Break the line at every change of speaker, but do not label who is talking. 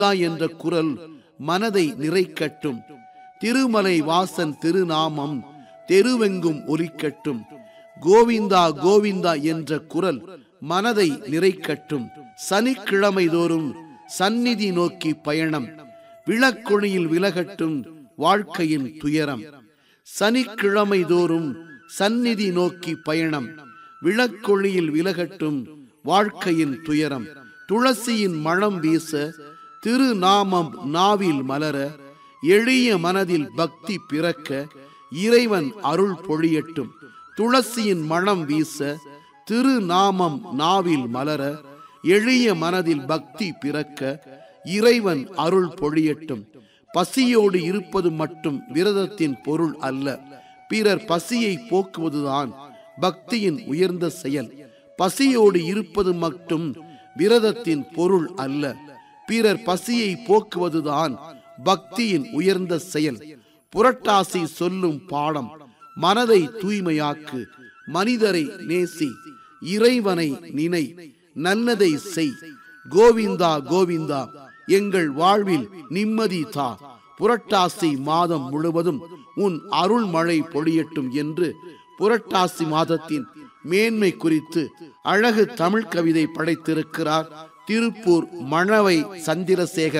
என்ற குரல் மனதை நிறைக்கட்டும் திருமலை வாசன் திருநாமம் தெருவெங்கும் ஒலிக்கட்டும் கோவிந்தா கோவிந்தா என்ற குரல் மனதை நிறைக்கட்டும் சனிக்கிழமை தோறும் சந்நிதி நோக்கி பயணம் விளக்கொழியில் விலகட்டும் வாழ்க்கையின் துயரம் சனிக்கிழமை தோறும் சந்நிதி நோக்கி பயணம் விளக்கொழியில் விலகட்டும் வாழ்க்கையின் துயரம் துளசியின் மணம் வீச திருநாமம் நாவில் மலர எளிய மனதில் பக்தி பிறக்க இறைவன் அருள் பொழியட்டும் துளசியின் மணம் வீச திருநாமம் நாவில் மலர எளிய மனதில் பக்தி பிறக்க இறைவன் அருள் பொழியட்டும் பசியோடு இருப்பது மட்டும் விரதத்தின் பொருள் அல்ல பிறர் பசியை போக்குவதுதான் பக்தியின் உயர்ந்த செயல் பசியோடு இருப்பது மட்டும் விரதத்தின் பொருள் அல்ல பிறர் பசியை போக்குவதுதான் பக்தியின் உயர்ந்த செயல் புரட்டாசி சொல்லும் பாடம் மனதை தூய்மையாக்கு மனிதரை நேசி இறைவனை நினை நல்லதை செய் கோவிந்தா கோவிந்தா எங்கள் வாழ்வில் நிம்மதி தா புரட்டாசி மாதம் முழுவதும் உன் அருள் மழை பொழியட்டும் என்று புரட்டாசி மாதத்தின் மேன்மை குறித்து அழகு தமிழ் கவிதை படைத்திருக்கிறார் திருப்பூர் மணவை சந்திரசேகர்